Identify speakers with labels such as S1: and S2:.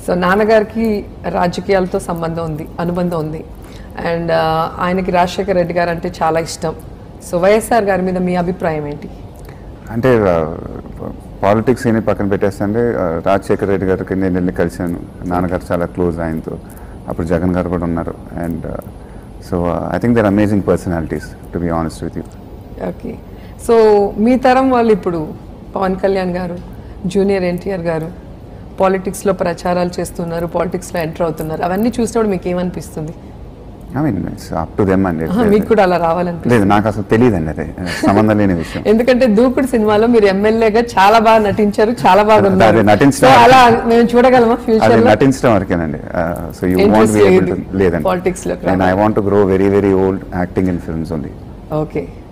S1: So నాన్నగారికి రాజకీయాలతో సంబంధం ఉంది అనుబంధం ఉంది అండ్ ఆయనకి రాజశేఖర రెడ్డి గారు అంటే చాలా ఇష్టం సో వైఎస్ఆర్ గారి మీద మీ అభిప్రాయం ఏంటి
S2: అంటే పాలిటిక్స్ ఏమి పక్కన పెట్టేస్తే రాజశేఖర్ రెడ్డి గారికి నేను వెళ్ళి కలిశాను నాన్నగారు చాలా క్లోజ్ ఆయనతో అప్పుడు జగన్ గారు కూడా ఉన్నారు and so I think they're amazing personalities to be honest with you
S1: okay so మీ తరం వాళ్ళు ఇప్పుడు పవన్ కళ్యాణ్ గారు జూనియర్ ఎన్టీఆర్ గారు పాలిటిక్స్లో ప్రచారాలు చేస్తున్నారు పాలిటిక్స్లో ఎంటర్ అవుతున్నారు అవన్నీ చూసినప్పుడు మీకు ఏమనిపిస్తుంది
S2: I mean it's up to them అండి
S1: ఆహా, మీకు కూడా అలా రావాలనిపిస్తుంది
S2: లేదు నాకు అసలు తెలియదండి అదే సంబంధం లేని విషయం
S1: ఎందుకంటే దూకుడు సినిమాలో మీరు ఎమ్మెల్యేగా చాలా బాగా నటించారు చాలా బాగా ఉన్నారు
S2: అదే నటించడం
S1: సో అలా మేము చూడగలమా
S2: అది
S1: ఫ్యూచర్ లో
S2: నటించడం వరకేనండి so you
S1: Interest
S2: want be able
S1: లేదు.
S2: టు లేదండి
S1: Politics లోకి
S2: and I want to grow very very old acting in films only
S1: okay